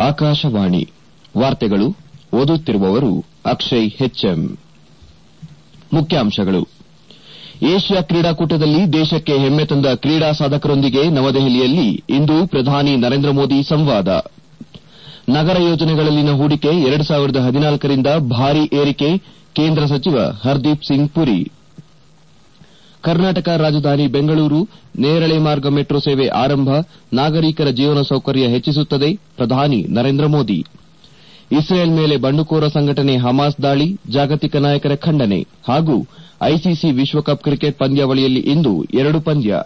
ಆಕಾಶವಾಣಿ ವಾರ್ತೆಗಳು ಓದುತ್ತಿರುವವರು ಅಕ್ಷಯ್ ಹೆಚ್ಎಂ ಮುಖ್ಯಾಂಶಗಳು ಏಷ್ಯಾ ಕ್ರೀಡಾಕೂಟದಲ್ಲಿ ದೇಶಕ್ಕೆ ಹೆಮ್ಮೆ ತಂದ ಕ್ರೀಡಾ ಸಾಧಕರೊಂದಿಗೆ ನವದೆಹಲಿಯಲ್ಲಿ ಇಂದು ಪ್ರಧಾನಿ ನರೇಂದ್ರ ಮೋದಿ ಸಂವಾದ ನಗರ ಯೋಜನೆಗಳಲ್ಲಿನ ಹೂಡಿಕೆ ಎರಡು ಸಾವಿರದ ಹದಿನಾಲ್ಕರಿಂದ ಭಾರಿ ಏರಿಕೆ ಕೇಂದ್ರ ಸಚಿವ ಹರ್ದೀಪ್ ಸಿಂಗ್ ಪುರಿ ಕರ್ನಾಟಕ ರಾಜಧಾನಿ ಬೆಂಗಳೂರು ನೇರಳೆ ಮಾರ್ಗ ಮೆಟ್ರೋ ಸೇವೆ ಆರಂಭ ನಾಗರಿಕರ ಜೀವನ ಸೌಕರ್ಯ ಹೆಚ್ಚಿಸುತ್ತದೆ ಪ್ರಧಾನಿ ನರೇಂದ್ರ ಮೋದಿ ಇಸ್ರೇಲ್ ಮೇಲೆ ಬಂಡುಕೋರ ಸಂಘಟನೆ ಹಮಾಸ್ ದಾಳಿ ಜಾಗತಿಕ ನಾಯಕರ ಖಂಡನೆ ಹಾಗೂ ಐಸಿಸಿ ವಿಶ್ವಕಪ್ ಕ್ರಿಕೆಟ್ ಪಂದ್ಯಾವಳಿಯಲ್ಲಿ ಇಂದು ಎರಡು ಪಂದ್ಯ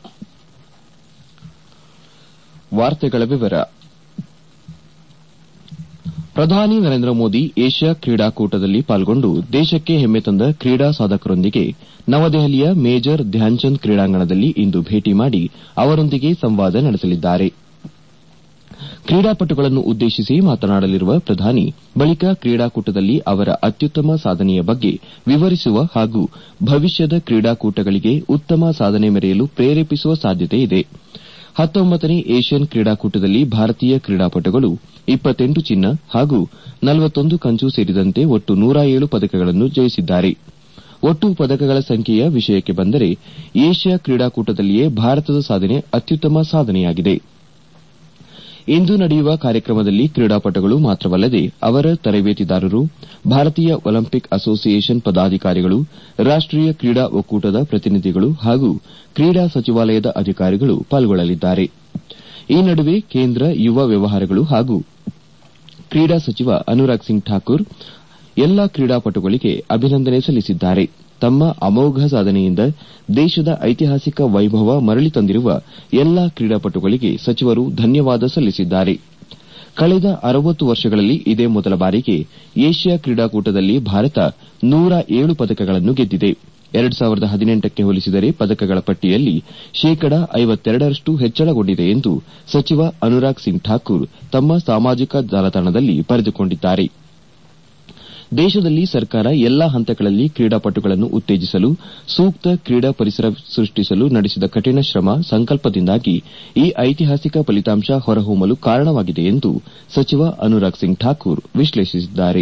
ಪ್ರಧಾನಿ ನರೇಂದ್ರ ಮೋದಿ ಏಷ್ಯಾ ಕ್ರೀಡಾಕೂಟದಲ್ಲಿ ಪಾಲ್ಗೊಂಡು ದೇಶಕ್ಕೆ ಹೆಮ್ಮೆ ತಂದ ಕ್ರೀಡಾ ಸಾಧಕರೊಂದಿಗೆ ನವದೆಹಲಿಯ ಮೇಜರ್ ಧ್ಯಾನ್ಚಂದ್ ಕ್ರೀಡಾಂಗಣದಲ್ಲಿ ಇಂದು ಭೇಟಿ ಮಾಡಿ ಅವರೊಂದಿಗೆ ಸಂವಾದ ನಡೆಸಲಿದ್ದಾರೆ ಕ್ರೀಡಾಪಟುಗಳನ್ನು ಉದ್ದೇಶಿಸಿ ಮಾತನಾಡಲಿರುವ ಪ್ರಧಾನಿ ಬಳಿಕ ಕ್ರೀಡಾಕೂಟದಲ್ಲಿ ಅವರ ಅತ್ಯುತ್ತಮ ಸಾಧನೆಯ ಬಗ್ಗೆ ವಿವರಿಸುವ ಹಾಗೂ ಭವಿಷ್ಯದ ಕ್ರೀಡಾಕೂಟಗಳಿಗೆ ಉತ್ತಮ ಸಾಧನೆ ಮೆರೆಯಲು ಪ್ರೇರೇಪಿಸುವ ಸಾಧ್ಯತೆ ಇದೆ ಹತ್ತೊಂಬತ್ತನೇ ಏಷ್ಯನ್ ಕ್ರೀಡಾಕೂಟದಲ್ಲಿ ಭಾರತೀಯ ಕ್ರೀಡಾಪಟುಗಳು ಇಪ್ಪತ್ತೆಂಟು ಚಿನ್ನ ಹಾಗೂ ನಲವತ್ತೊಂದು ಕಂಚು ಸೇರಿದಂತೆ ಒಟ್ಟು ನೂರ ಏಳು ಪದಕಗಳನ್ನು ಜಯಿಸಿದ್ದಾರೆ ಒಟ್ಟು ಪದಕಗಳ ಸಂಖ್ಯೆಯ ವಿಷಯಕ್ಕೆ ಬಂದರೆ ಏಷ್ಯಾ ಕ್ರೀಡಾಕೂಟದಲ್ಲಿಯೇ ಭಾರತದ ಸಾಧನೆ ಅತ್ಯುತ್ತಮ ಸಾಧನೆಯಾಗಿದೆ ಇಂದು ನಡೆಯುವ ಕಾರ್ಯಕ್ರಮದಲ್ಲಿ ಕ್ರೀಡಾಪಟುಗಳು ಮಾತ್ರವಲ್ಲದೆ ಅವರ ತರಬೇತಿದಾರರು ಭಾರತೀಯ ಒಲಿಂಪಿಕ್ ಅಸೋಸಿಯೇಷನ್ ಪದಾಧಿಕಾರಿಗಳು ರಾಷ್ಟೀಯ ಕ್ರೀಡಾ ಒಕ್ಕೂಟದ ಪ್ರತಿನಿಧಿಗಳು ಹಾಗೂ ಕ್ರೀಡಾ ಸಚಿವಾಲಯದ ಅಧಿಕಾರಿಗಳು ಪಾಲ್ಗೊಳ್ಳಲಿದ್ದಾರೆ ಈ ನಡುವೆ ಕೇಂದ್ರ ಯುವ ವ್ಯವಹಾರಗಳು ಹಾಗೂ ಕ್ರೀಡಾ ಸಚಿವ ಅನುರಾಗ್ ಸಿಂಗ್ ಠಾಕೂರ್ ಎಲ್ಲಾ ಕ್ರೀಡಾಪಟುಗಳಿಗೆ ಅಭಿನಂದನೆ ಸಲ್ಲಿಸಿದ್ದಾರೆ ತಮ್ಮ ಅಮೋಘ ಸಾಧನೆಯಿಂದ ದೇಶದ ಐತಿಹಾಸಿಕ ವೈಭವ ಮರಳಿ ತಂದಿರುವ ಎಲ್ಲಾ ಕ್ರೀಡಾಪಟುಗಳಿಗೆ ಸಚಿವರು ಧನ್ಯವಾದ ಸಲ್ಲಿಸಿದ್ದಾರೆ ಕಳೆದ ಅರವತ್ತು ವರ್ಷಗಳಲ್ಲಿ ಇದೇ ಮೊದಲ ಬಾರಿಗೆ ಏಷ್ಯಾ ಕ್ರೀಡಾಕೂಟದಲ್ಲಿ ಭಾರತ ನೂರ ಏಳು ಪದಕಗಳನ್ನು ಗೆದ್ದಿದೆ ಎರಡು ಸಾವಿರದ ಹದಿನೆಂಟಕ್ಕೆ ಹೋಲಿಸಿದರೆ ಪದಕಗಳ ಪಟ್ಟಿಯಲ್ಲಿ ಶೇಕಡಾ ಐವತ್ತೆರಡರಷ್ಟು ಹೆಚ್ಚಳಗೊಂಡಿದೆ ಎಂದು ಸಚಿವ ಅನುರಾಗ್ ಸಿಂಗ್ ಠಾಕೂರ್ ತಮ್ಮ ಸಾಮಾಜಿಕ ಜಾಲತಾಣದಲ್ಲಿ ಬರೆದುಕೊಂಡಿದ್ದಾರೆ ದೇಶದಲ್ಲಿ ಸರ್ಕಾರ ಎಲ್ಲಾ ಹಂತಗಳಲ್ಲಿ ಕ್ರೀಡಾಪಟುಗಳನ್ನು ಉತ್ತೇಜಿಸಲು ಸೂಕ್ತ ಕ್ರೀಡಾ ಪರಿಸರ ಸೃಷ್ಟಿಸಲು ನಡೆಸಿದ ಕಠಿಣ ಶ್ರಮ ಸಂಕಲ್ಪದಿಂದಾಗಿ ಈ ಐತಿಹಾಸಿಕ ಫಲಿತಾಂಶ ಹೊರಹೊಮ್ಮಲು ಕಾರಣವಾಗಿದೆ ಎಂದು ಸಚಿವ ಅನುರಾಗ್ ಸಿಂಗ್ ಠಾಕೂರ್ ವಿಶ್ಲೇಷಿಸಿದ್ದಾರೆ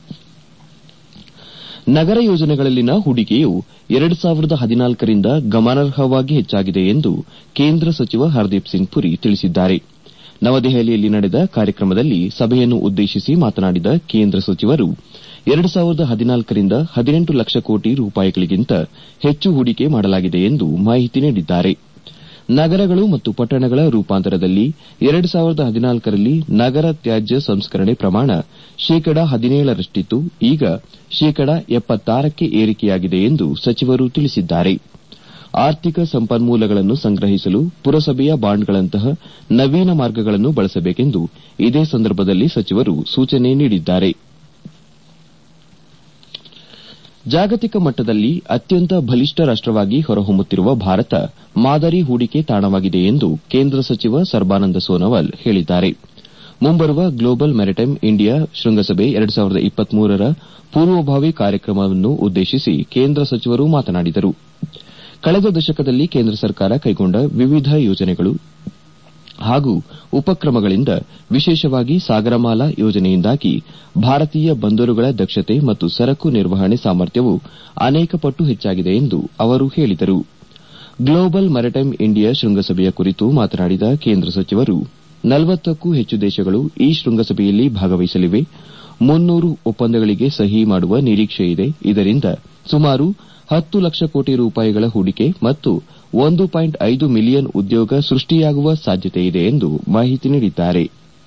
ನಗರ ಯೋಜನೆಗಳಲ್ಲಿನ ಹೂಡಿಕೆಯು ಎರಡು ಸಾವಿರದ ಹದಿನಾಲ್ಕರಿಂದ ಗಮನಾರ್ಹವಾಗಿ ಹೆಚ್ಚಾಗಿದೆ ಎಂದು ಕೇಂದ್ರ ಸಚಿವ ಹರ್ದೀಪ್ ಸಿಂಗ್ ಪುರಿ ತಿಳಿಸಿದ್ದಾರೆ ನವದೆಹಲಿಯಲ್ಲಿ ನಡೆದ ಕಾರ್ಯಕ್ರಮದಲ್ಲಿ ಸಭೆಯನ್ನು ಉದ್ದೇಶಿಸಿ ಮಾತನಾಡಿದ ಕೇಂದ್ರ ಸಚಿವರು ಎರಡು ಸಾವಿರದ ಹದಿನಾಲ್ಕರಿಂದ ಹದಿನೆಂಟು ಲಕ್ಷ ಕೋಟಿ ರೂಪಾಯಿಗಳಿಗಿಂತ ಹೆಚ್ಚು ಹೂಡಿಕೆ ಮಾಡಲಾಗಿದೆ ಎಂದು ಮಾಹಿತಿ ನೀಡಿದ್ದಾರೆ ನಗರಗಳು ಮತ್ತು ಪಟ್ಟಣಗಳ ರೂಪಾಂತರದಲ್ಲಿ ಎರಡು ಸಾವಿರದ ಹದಿನಾಲ್ಕರಲ್ಲಿ ನಗರ ತ್ಯಾಜ್ಯ ಸಂಸ್ಕರಣೆ ಪ್ರಮಾಣ ಶೇಕಡಾ ಹದಿನೇಳರಷ್ಟಿತ್ತು ಈಗ ಶೇಕಡಾ ಎಪ್ಪತ್ತಾರಕ್ಕೆ ಏರಿಕೆಯಾಗಿದೆ ಎಂದು ಸಚಿವರು ತಿಳಿಸಿದ್ದಾರೆ ಆರ್ಥಿಕ ಸಂಪನ್ಮೂಲಗಳನ್ನು ಸಂಗ್ರಹಿಸಲು ಪುರಸಭೆಯ ಬಾಂಡ್ಗಳಂತಹ ನವೀನ ಮಾರ್ಗಗಳನ್ನು ಬಳಸಬೇಕೆಂದು ಇದೇ ಸಂದರ್ಭದಲ್ಲಿ ಸಚಿವರು ಸೂಚನೆ ನೀಡಿದ್ದಾರೆ ಜಾಗತಿಕ ಮಟ್ಟದಲ್ಲಿ ಅತ್ಯಂತ ಬಲಿಷ್ಠ ರಾಷ್ಟವಾಗಿ ಹೊರಹೊಮ್ಮುತ್ತಿರುವ ಭಾರತ ಮಾದರಿ ಹೂಡಿಕೆ ತಾಣವಾಗಿದೆ ಎಂದು ಕೇಂದ್ರ ಸಚಿವ ಸರ್ಬಾನಂದ ಸೋನೋವಾಲ್ ಹೇಳಿದ್ದಾರೆ ಮುಂಬರುವ ಗ್ಲೋಬಲ್ ಮ್ಯಾರಿಟೈಮ್ ಇಂಡಿಯಾ ಶೃಂಗಸಭೆ ಎರಡು ಸಾವಿರದ ಇಪ್ಪತ್ಮೂರರ ಪೂರ್ವಭಾವಿ ಕಾರ್ಯಕ್ರಮವನ್ನು ಉದ್ದೇಶಿಸಿ ಕೇಂದ್ರ ಸಚಿವರು ಮಾತನಾಡಿದರು ಕಳೆದ ದಶಕದಲ್ಲಿ ಕೇಂದ್ರ ಸರ್ಕಾರ ಕೈಗೊಂಡ ವಿವಿಧ ಯೋಜನೆಗಳು ಹಾಗೂ ಉಪಕ್ರಮಗಳಿಂದ ವಿಶೇಷವಾಗಿ ಸಾಗರಮಾಲಾ ಯೋಜನೆಯಿಂದಾಗಿ ಭಾರತೀಯ ಬಂದರುಗಳ ದಕ್ಷತೆ ಮತ್ತು ಸರಕು ನಿರ್ವಹಣೆ ಸಾಮರ್ಥ್ಯವು ಅನೇಕ ಪಟ್ಟು ಹೆಚ್ಚಾಗಿದೆ ಎಂದು ಅವರು ಹೇಳಿದರು ಗ್ಲೋಬಲ್ ಮ್ಯಾರಿಟೈಮ್ ಇಂಡಿಯಾ ಶೃಂಗಸಭೆಯ ಕುರಿತು ಮಾತನಾಡಿದ ಕೇಂದ್ರ ಸಚಿವರು ನಲವತ್ತಕ್ಕೂ ಹೆಚ್ಚು ದೇಶಗಳು ಈ ಶೃಂಗಸಭೆಯಲ್ಲಿ ಭಾಗವಹಿಸಲಿವೆ ಮುನ್ನೂರು ಒಪ್ಪಂದಗಳಿಗೆ ಸಹಿ ಮಾಡುವ ನಿರೀಕ್ಷೆಯಿದೆ ಇದರಿಂದ ಸುಮಾರು ಹತ್ತು ಲಕ್ಷ ಕೋಟಿ ರೂಪಾಯಿಗಳ ಹೂಡಿಕೆ ಮತ್ತು ಒಂದು ಪಾಯಿಂಟ್ ಐದು ಮಿಲಿಯನ್ ಉದ್ಯೋಗ ಸೃಷ್ಟಿಯಾಗುವ ಸಾಧ್ಯತೆಯಿದೆ ಎಂದು ಮಾಹಿತಿ ನೀಡಿದ್ದಾರೆ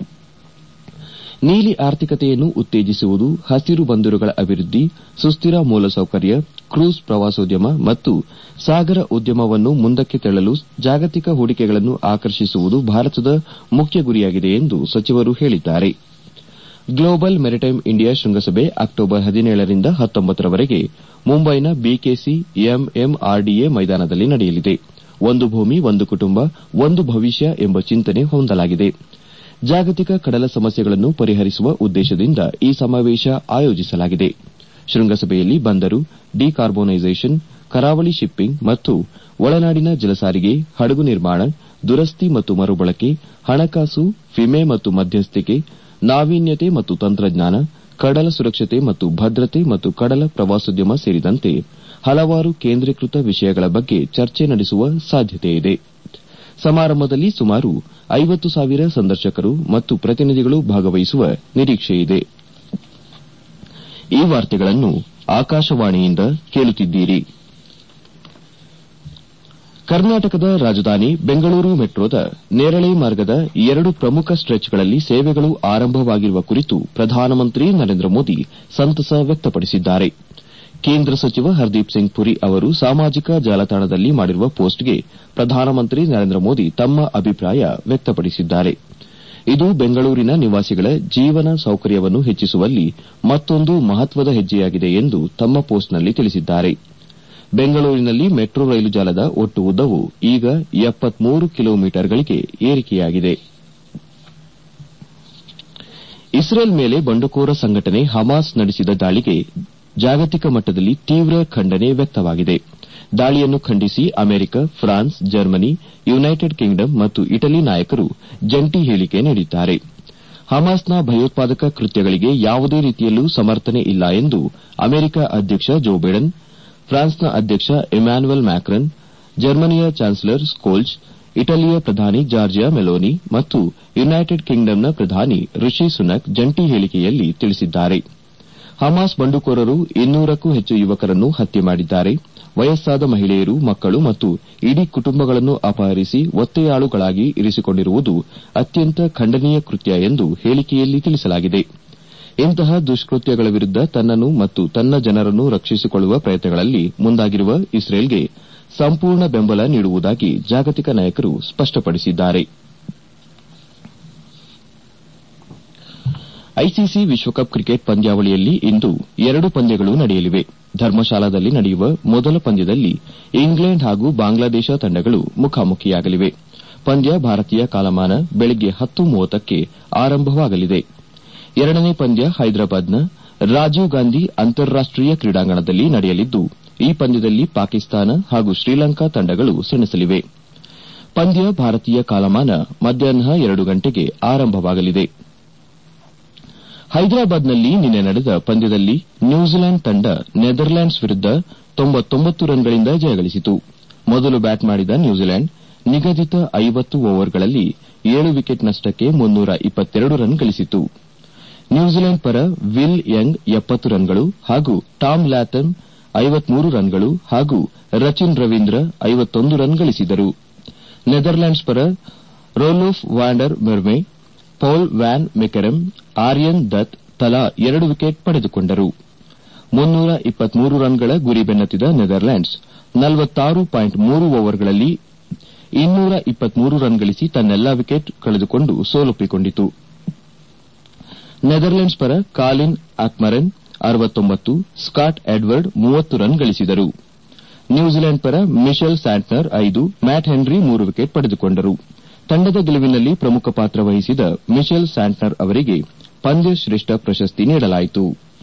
ನೀಲಿ ಆರ್ಥಿಕತೆಯನ್ನು ಉತ್ತೇಜಿಸುವುದು ಹಸಿರು ಬಂದರುಗಳ ಅಭಿವೃದ್ಧಿ ಸುಸ್ಥಿರ ಮೂಲಸೌಕರ್ಯ ಕ್ರೂಸ್ ಪ್ರವಾಸೋದ್ಯಮ ಮತ್ತು ಸಾಗರ ಉದ್ಯಮವನ್ನು ಮುಂದಕ್ಕೆ ತಳ್ಳಲು ಜಾಗತಿಕ ಹೂಡಿಕೆಗಳನ್ನು ಆಕರ್ಷಿಸುವುದು ಭಾರತದ ಮುಖ್ಯ ಗುರಿಯಾಗಿದೆ ಎಂದು ಸಚಿವರು ಹೇಳಿದ್ದಾರೆ ಗ್ಲೋಬಲ್ ಮೆರಿಟೈಮ್ ಇಂಡಿಯಾ ಶೃಂಗಸಭೆ ಅಕ್ಟೋಬರ್ ಹದಿನೇಳರಿಂದ ಹತ್ತೊಂಬತ್ತರವರೆಗೆ ಮುಂಬೈನ ಬಿಕೆಸಿ ಎಂಎಂಆರ್ಡಿಎ ಮೈದಾನದಲ್ಲಿ ನಡೆಯಲಿದೆ ಒಂದು ಭೂಮಿ ಒಂದು ಕುಟುಂಬ ಒಂದು ಭವಿಷ್ಯ ಎಂಬ ಚಿಂತನೆ ಹೊಂದಲಾಗಿದೆ ಜಾಗತಿಕ ಕಡಲ ಸಮಸ್ಯೆಗಳನ್ನು ಪರಿಹರಿಸುವ ಉದ್ದೇಶದಿಂದ ಈ ಸಮಾವೇಶ ಆಯೋಜಿಸಲಾಗಿದೆ ಶೃಂಗಸಭೆಯಲ್ಲಿ ಬಂದರು ಡಿಕಾರ್ಬೋನೈಸೇಷನ್ ಕರಾವಳಿ ಶಿಪ್ಪಿಂಗ್ ಮತ್ತು ಒಳನಾಡಿನ ಜಲಸಾರಿಗೆ ಹಡಗು ನಿರ್ಮಾಣ ದುರಸ್ತಿ ಮತ್ತು ಮರುಬಳಕೆ ಹಣಕಾಸು ವಿಮೆ ಮತ್ತು ಮಧ್ಯಸ್ಥಿಕೆ ನಾವೀನ್ಯತೆ ಮತ್ತು ತಂತ್ರಜ್ಞಾನ ಕಡಲ ಸುರಕ್ಷತೆ ಮತ್ತು ಭದ್ರತೆ ಮತ್ತು ಕಡಲ ಪ್ರವಾಸೋದ್ಯಮ ಸೇರಿದಂತೆ ಹಲವಾರು ಕೇಂದ್ರೀಕೃತ ವಿಷಯಗಳ ಬಗ್ಗೆ ಚರ್ಚೆ ನಡೆಸುವ ಸಾಧ್ಯತೆಯಿದೆ ಸಮಾರಂಭದಲ್ಲಿ ಸುಮಾರು ಐವತ್ತು ಸಾವಿರ ಸಂದರ್ಶಕರು ಮತ್ತು ಪ್ರತಿನಿಧಿಗಳು ಭಾಗವಹಿಸುವ ನಿರೀಕ್ಷೆಯಿದೆ ಈ ವಾರ್ತೆಗಳನ್ನು ಆಕಾಶವಾಣಿಯಿಂದ ಕೇಳುತ್ತಿದ್ದೀರಿ ಕರ್ನಾಟಕದ ರಾಜಧಾನಿ ಬೆಂಗಳೂರು ಮೆಟ್ರೋದ ನೇರಳೆ ಮಾರ್ಗದ ಎರಡು ಪ್ರಮುಖ ಸ್ಟ್ರೆಚ್ಗಳಲ್ಲಿ ಸೇವೆಗಳು ಆರಂಭವಾಗಿರುವ ಕುರಿತು ಪ್ರಧಾನಮಂತ್ರಿ ನರೇಂದ್ರ ಮೋದಿ ಸಂತಸ ವ್ಯಕ್ತಪಡಿಸಿದ್ದಾರೆ ಕೇಂದ್ರ ಸಚಿವ ಹರ್ದೀಪ್ ಸಿಂಗ್ ಪುರಿ ಅವರು ಸಾಮಾಜಿಕ ಜಾಲತಾಣದಲ್ಲಿ ಮಾಡಿರುವ ಪೋಸ್ಟ್ಗೆ ಪ್ರಧಾನಮಂತ್ರಿ ನರೇಂದ್ರ ಮೋದಿ ತಮ್ಮ ಅಭಿಪ್ರಾಯ ವ್ಯಕ್ತಪಡಿಸಿದ್ದಾರೆ ಇದು ಬೆಂಗಳೂರಿನ ನಿವಾಸಿಗಳ ಜೀವನ ಸೌಕರ್ಯವನ್ನು ಹೆಚ್ಚಿಸುವಲ್ಲಿ ಮತ್ತೊಂದು ಮಹತ್ವದ ಹೆಜ್ಜೆಯಾಗಿದೆ ಎಂದು ತಮ್ಮ ಪೋಸ್ಟ್ನಲ್ಲಿ ತಿಳಿಸಿದ್ದಾರೆ ಬೆಂಗಳೂರಿನಲ್ಲಿ ಮೆಟ್ರೋ ರೈಲು ಜಾಲದ ಒಟ್ಟು ಉದ್ದವು ಈಗ ಎಪ್ಪತ್ಮೂರು ಕಿಲೋಮೀಟರ್ಗಳಿಗೆ ಏರಿಕೆಯಾಗಿದೆ ಇಸ್ರೇಲ್ ಮೇಲೆ ಬಂಡುಕೋರ ಸಂಘಟನೆ ಹಮಾಸ್ ನಡೆಸಿದ ದಾಳಿಗೆ ಜಾಗತಿಕ ಮಟ್ಟದಲ್ಲಿ ತೀವ್ರ ಖಂಡನೆ ವ್ಯಕ್ತವಾಗಿದೆ ದಾಳಿಯನ್ನು ಖಂಡಿಸಿ America France Germany United Kingdom ಮತ್ತು ಇಟಲಿ ನಾಯಕರು ಜಂಟಿ ಹೇಳಿಕೆ ನೀಡಿದ್ದಾರೆ ಹಮಾಸ್ನ ಭಯೋತ್ಪಾದಕ ಕೃತ್ಯಗಳಿಗೆ ಯಾವುದೇ ರೀತಿಯಲ್ಲೂ ಸಮರ್ಥನೆ ಇಲ್ಲ ಎಂದು ಅಮೆರಿಕ ಅಧ್ಯಕ್ಷ ಜೋ ಬೈಡನ್ ಫ್ರಾನ್ಸ್ನ ಅಧ್ಯಕ್ಷ ಇಮ್ಯಾನ್ಯುಯಲ್ ಮ್ಯಾಕ್ರನ್ ಜರ್ಮನಿಯ ಚಾನ್ಸಲರ್ ಸ್ಕೋಲ್ಜ್ ಇಟಲಿಯ ಪ್ರಧಾನಿ ಜಾರ್ಜಿಯಾ ಮೆಲೋನಿ ಮತ್ತು ಯುನೈಟೆಡ್ ಕಿಂಗ್ಡಮ್ನ ಪ್ರಧಾನಿ ರಿಷಿ ಸುನಕ್ ಜಂಟಿ ಹೇಳಿಕೆಯಲ್ಲಿ ತಿಳಿಸಿದ್ದಾರೆ ಹಮಾಸ್ ಬಂಡುಕೋರರು ಇನ್ನೂರಕ್ಕೂ ಹೆಚ್ಚು ಯುವಕರನ್ನು ಹತ್ಯೆ ಮಾಡಿದ್ದಾರೆ ವಯಸ್ಸಾದ ಮಹಿಳೆಯರು ಮಕ್ಕಳು ಮತ್ತು ಇಡೀ ಕುಟುಂಬಗಳನ್ನು ಅಪಹರಿಸಿ ಒತ್ತೆಯಾಳುಗಳಾಗಿ ಇರಿಸಿಕೊಂಡಿರುವುದು ಅತ್ಯಂತ ಖಂಡನೀಯ ಕೃತ್ಯ ಎಂದು ಹೇಳಿಕೆಯಲ್ಲಿ ತಿಳಿಸಲಾಗಿದೆ ಇಂತಹ ದುಷ್ಕೃತ್ಯಗಳ ವಿರುದ್ದ ತನ್ನನ್ನು ಮತ್ತು ತನ್ನ ಜನರನ್ನು ರಕ್ಷಿಸಿಕೊಳ್ಳುವ ಪ್ರಯತ್ನಗಳಲ್ಲಿ ಮುಂದಾಗಿರುವ ಇಸ್ರೇಲ್ಗೆ ಸಂಪೂರ್ಣ ಬೆಂಬಲ ನೀಡುವುದಾಗಿ ಜಾಗತಿಕ ನಾಯಕರು ಸ್ಪಷ್ಟಪಡಿಸಿದ್ದಾರೆ ಐಸಿಸಿ ವಿಶ್ವಕಪ್ ಕ್ರಿಕೆಟ್ ಪಂದ್ಯಾವಳಿಯಲ್ಲಿ ಇಂದು ಎರಡು ಪಂದ್ಯಗಳು ನಡೆಯಲಿವೆ ಧರ್ಮಶಾಲಾದಲ್ಲಿ ನಡೆಯುವ ಮೊದಲ ಪಂದ್ಯದಲ್ಲಿ ಇಂಗ್ಲೆಂಡ್ ಹಾಗೂ ಬಾಂಗ್ಲಾದೇಶ ತಂಡಗಳು ಮುಖಾಮುಖಿಯಾಗಲಿವೆ ಪಂದ್ಯ ಭಾರತೀಯ ಕಾಲಮಾನ ಬೆಳಗ್ಗೆ ಹತ್ತು ಮೂವತ್ತಕ್ಕೆ ಆರಂಭವಾಗಲಿದೆ ಎರಡನೇ ಪಂದ್ಯ ಹೈದರಾಬಾದ್ನ ರಾಜೀವ್ ಗಾಂಧಿ ಅಂತಾರಾಷ್ಟೀಯ ಕ್ರೀಡಾಂಗಣದಲ್ಲಿ ನಡೆಯಲಿದ್ದು ಈ ಪಂದ್ಯದಲ್ಲಿ ಪಾಕಿಸ್ತಾನ ಹಾಗೂ ಶ್ರೀಲಂಕಾ ತಂಡಗಳು ಸೆಣಸಲಿವೆ ಪಂದ್ಯ ಭಾರತೀಯ ಕಾಲಮಾನ ಮಧ್ಯಾಹ್ನ ಎರಡು ಗಂಟೆಗೆ ಆರಂಭವಾಗಲಿದೆ ಹೈದರಾಬಾದ್ನಲ್ಲಿ ನಿನ್ನೆ ನಡೆದ ಪಂದ್ಯದಲ್ಲಿ ನ್ಯೂಜಿಲೆಂಡ್ ತಂಡ ನೆದರ್ಲ್ಯಾಂಡ್ಸ್ ವಿರುದ್ದ ತೊಂಬತ್ತೊಂಬತ್ತು ರನ್ಗಳಿಂದ ಜಯಗಳಿಸಿತು ಮೊದಲು ಬ್ಯಾಟ್ ಮಾಡಿದ ನ್ಯೂಜಿಲೆಂಡ್ ನಿಗದಿತ ಐವತ್ತು ಓವರ್ಗಳಲ್ಲಿ ಏಳು ವಿಕೆಟ್ ನಷ್ಟಕ್ಕೆ ಮುನ್ನೂರ ಇಪ್ಪತ್ತೆರಡು ರನ್ ಗಳಿಸಿತು ನ್ಯೂಜಿಲೆಂಡ್ ಪರ ವಿಲ್ ಯಂಗ್ ಎಪ್ಪತ್ತು ರನ್ಗಳು ಹಾಗೂ ಟಾಮ್ ಲ್ಯಾಥಮ್ ಐವತ್ಮೂರು ರನ್ಗಳು ಹಾಗೂ ರಚಿನ್ ರವೀಂದ್ರ ಐವತ್ತೊಂದು ರನ್ ಗಳಿಸಿದರು ನೆದರ್ಲ್ಯಾಂಡ್ಸ್ ಪರ Roelof van der Merwe Paul van Meekeren Aryan Dutt ತಲಾ ಎರಡು ವಿಕೆಟ್ ಪಡೆದುಕೊಂಡರು ಮುನ್ನೂರ ಇಪ್ಪತ್ಮೂರು ರನ್ಗಳ ಗುರಿ ಬೆನ್ನತ್ತಿದ ನೆದರ್ಲ್ಯಾಂಡ್ಸ್ ನಲವತ್ತಾರು ಪಾಯಿಂಟ್ ಮೂರು ಓವರ್ಗಳಲ್ಲಿ ಇನ್ನೂರ ಇಪ್ಪತ್ಮೂರು ರನ್ ಗಳಿಸಿ ತನ್ನೆಲ್ಲಾ ವಿಕೆಟ್ ಕಳೆದುಕೊಂಡು ಸೋಲೊಪ್ಪಿಕೊಂಡಿತು ನೆದರ್ಲೆಂಡ್ಸ್ ಪರ ಕಾಲಿನ್ ಅಕ್ಮರೆನ್ ಅರವತ್ತೊಂಬತ್ತು ಸ್ಕಾಟ್ ಎಡ್ವರ್ಡ್ ಮೂವತ್ತು ರನ್ ಗಳಿಸಿದರು ನ್ಯೂಜಿಲೆಂಡ್ ಪರ ಮಿಶೆಲ್ ಸ್ಯಾಂಟ್ನರ್ ಐದು ಮ್ಯಾಟ್ ಹೆನ್ರಿ ಮೂರು ವಿಕೆಟ್ ಪಡೆದುಕೊಂಡರು ತಂಡದ ಗೆಲುವಿನಲ್ಲಿ ಪ್ರಮುಖ ಪಾತ್ರ ವಹಿಸಿದ ಮಿಶೆಲ್ ಸ್ಯಾಂಟ್ನರ್ ಅವರಿಗೆ ಪಂದ್ಯ ಶ್ರೇಷ್ಠ ಪ್ರಶಸ್ತಿ ನೀಡಲಾಯಿತು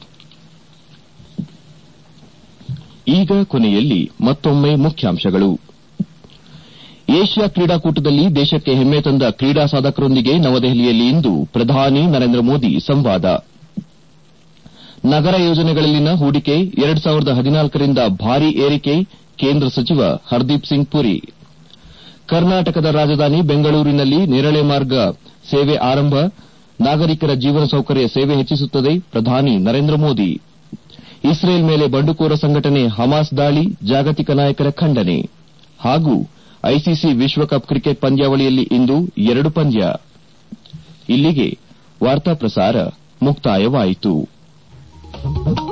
ಈಗ ಕೊನೆಯಲ್ಲಿ ಮತ್ತೊಮ್ಮೆ ಮುಖ್ಯಾಂಶಗಳು ಏಷ್ಯಾ ಕ್ರೀಡಾಕೂಟದಲ್ಲಿ ದೇಶಕ್ಕೆ ಹೆಮ್ಮೆ ತಂದ ಕ್ರೀಡಾ ಸಾಧಕರೊಂದಿಗೆ ನವದೆಹಲಿಯಲ್ಲಿ ಇಂದು ಪ್ರಧಾನಿ ನರೇಂದ್ರ ಮೋದಿ ಸಂವಾದ ನಗರ ಯೋಜನೆಗಳಲ್ಲಿನ ಹೂಡಿಕೆ ಎರಡು ಸಾವಿರದ ಹದಿನಾಲ್ಕರಿಂದ ಭಾರೀ ಏರಿಕೆ ಕೇಂದ್ರ ಸಚಿವ ಹರ್ದೀಪ್ ಸಿಂಗ್ ಪುರಿ ಕರ್ನಾಟಕದ ರಾಜಧಾನಿ ಬೆಂಗಳೂರಿನಲ್ಲಿ ನೇರಳೆ ಮಾರ್ಗ ಸೇವೆ ಆರಂಭ ನಾಗರಿಕರ ಜೀವನ ಸೌಕರ್ಯ ಸೇವೆ ಹೆಚ್ಚಿಸುತ್ತದೆ ಪ್ರಧಾನಿ ನರೇಂದ್ರ ಮೋದಿ ಇಸ್ರೇಲ್ ಮೇಲೆ ಬಂಡುಕೋರ ಸಂಘಟನೆ ಹಮಾಸ್ ದಾಳಿ ಜಾಗತಿಕ ನಾಯಕರ ಖಂಡನೆ ಹಾಗೂ ಐಸಿಸಿ ವಿಶ್ವಕಪ್ ಕ್ರಿಕೆಟ್ ಪಂದ್ಯಾವಳಿಯಲ್ಲಿ ಇಂದು ಎರಡು ಪಂದ್ಯ ಇಲ್ಲಿಗೆ ವಾರ್ತಾ ಪ್ರಸಾರ ಮುಕ್ತಾಯವಾಯಿತು